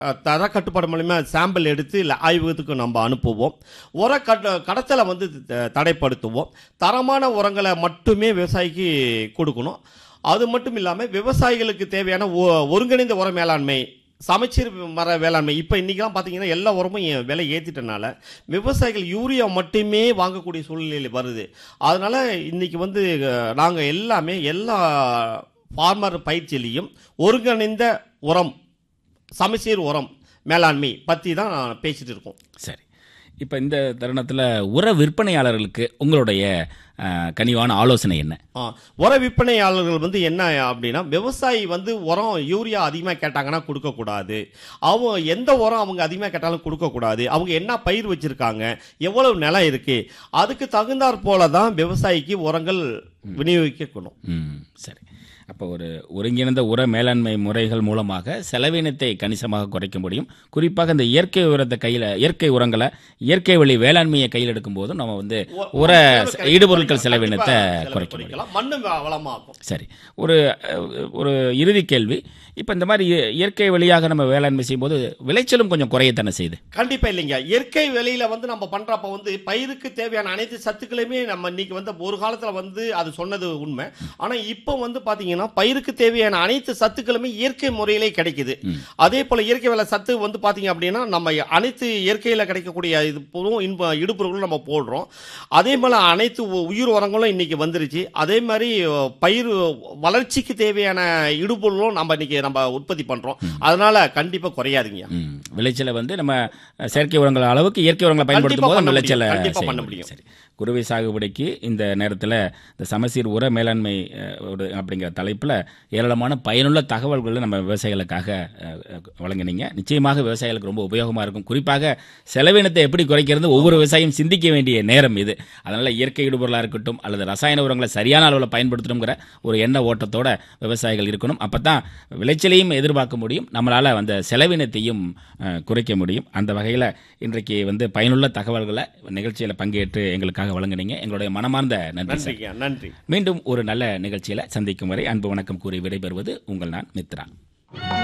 அஹ், தர கட்டுப்பாடு மூலிமா சாம்பிள் எடுத்து இல்லை ஆய்வகத்துக்கு நம்ம அனுப்புவோம் உர கட்ட கடத்தலை வந்து த- தடைப்படுத்துவோம் தரமான உரங்களை மட்டுமே விவசாயிக்கு கொடுக்கணும் அது மட்டும் இல்லாமல் விவசாயிகளுக்கு தேவையான ஒ- ஒருங்கிணைந்த உர மேலாண்மை சமச்சீர் மர வேளாண்மை இப்போ இன்றைக்கெலாம் பார்த்தீங்கன்னா எல்லா உரமும் ஏ- விலை ஏற்றிட்டனால விவசாயிகள் யூரியா மட்டுமே வாங்கக்கூடிய சூழ்நிலை வருது அதனால் இன்றைக்கி வந்து நாங்கள் எல்லாமே எல்லா ஃபார்மர் பயிற்சியிலையும் ஒருங்கிணைந்த உரம் சமச்சீர் உரம் மேலாண்மை பற்றி தான் பேசிட்டு இருக்கோம் சரி இப்போ இந்த தருணத்தில் உர விற்பனையாளர்களுக்கு உங்களுடைய அஹ், கனிவான ஆலோசனை என்ன ஆ, உர விற்பனையாளர்கள் வந்து என்ன அப்படின்னா விவசாயி வந்து உரம் யூரியா அதிகமாக கேட்டாங்கன்னா கொடுக்கக்கூடாது அவங்க எந்த உரம் அவங்க அதிகமாக கேட்டாலும் கொடுக்கக்கூடாது அவங்க என்ன பயிர் வச்சுருக்காங்க எவ்வளவு நிலம் இருக்குது அதுக்கு தகுந்தாற் போல தான் விவசாயிக்கு உரங்கள் விநியோகிக்கணும் ம் சரி அப்போ ஒரு ஒருங்கிணைந்த உர மேலாண்மை முறைகள் மூலமாக செலவினத்தை கணிசமாக குறைக்க முடியும் குறிப்பாக இந்த இயற்கை உரத்தை கையில் இயற்கை உரங்களை இயற்கை வழி வேளாண்மையை கையில் எடுக்கும் போதும் நம்ம வந்து உர இடுபொருட்கள் செலவினத்தை செலவு குறைக்க முடியும் குறைக்கலாம் மண்ணு வ- வளமாகும் சரி ஒரு அஹ், ஒரு இறுதி கேள்வி இப்போ இந்த மாதிரி இய- இயற்கை வழியாக நம்ம வேளாண்மை செய்யும்போது விளைச்சலும் கொஞ்சம் குறையத்தானே செய்யுது கண்டிப்பா இல்லைங்க இயற்கை வேலையில வந்து நம்ம பண்றப்ப வந்து பயிருக்கு தேவையான அனைத்து சத்துக்களையுமே நம்ம இன்னைக்கு வந்து ஒரு காலத்துல வந்து அது சொன்னது உண்மை ஆனா இப்போ வந்து பாத்தீங்கன்னா பயிருக்கு தேவையான அனைத்து சத்துக்களுமே இயற்கை முறையிலே கிடைக்குது அதே போல இயற்கை வேலை சத்து வந்து பாத்தீங்க அப்படின்னா நம்ம அனைத்து இயற்கையில கிடைக்கக்கூடிய இது போதும் இன்ப இடுபொருளும் நம்ம போடுறோம் அதே போல அனைத்து உ- உயிர் உரங்களும் இன்னைக்கு வந்துருச்சு அதே மாதிரி அஹ், பயிர் வளர்ச்சிக்கு தேவையான இடுபொருளும் நம்ம இன்னைக்கு நம்ம உற்பத்தி பண்றோம் அதனால கண்டிப்பா குறையாதுங்க ம். விளைச்சலை வந்து நம்ம அஹ், செயற்கை உரங்கள் அளவுக்கு இயற்கை உரங்களை பயன்படுத்தும் போது பண்ண நம்ம முடியும். விளைச்சலை கண்டிப்பா செய்ய பண்ண முடியும். முடியும். சரி குருவை சாகுபடிக்கு இந்த நேரத்தில் இந்த சமசீர் உர மேலாண்மை அஹ், ஒரு அப்படிங்கிற தலைப்பில் ஏராளமான பயனுள்ள தகவல்களை நம்ம விவசாயிகளுக்காக அஹ், அஹ், வழங்குனீங்க நிச்சயமாக விவசாயிகளுக்கு ரொம்ப உபயோகமாக இருக்கும் குறிப்பாக செலவினத்தை எப்படி குறைக்கிறது ஒவ்வொரு விவசாயியும் சிந்திக்க வேண்டிய நேரம் இது அதனால் இயற்கை இடுபொருளாக இருக்கட்டும் அல்லது ரசாயன உரங்களை சரியான அளவில் பயன்படுத்தணுங்கிற ஒரு எண்ண ஓட்டத்தோட விவசாயிகள் இருக்கணும் அப்போ தான் விளைச்சலையும் எதிர்பார்க்க முடியும் நம்மளால் அந்த செலவினத்தையும் அஹ், குறைக்க முடியும் அந்த வகையில் இன்றைக்கு வந்து பயனுள்ள தகவல்களை நிகழ்ச்சியில் பங்கேற்று எங்களுக்காக வழங்குனீங்க எங்களுடைய மனமார்ந்த நன்றி சார் நன்றிங்க நன்றி மீண்டும் ஒரு நல்ல நிகழ்ச்சியில் சந்திக்கும் வரை அன்பு வணக்கம் கூறி விடைபெறுவது உங்கள் நான் மித்ரா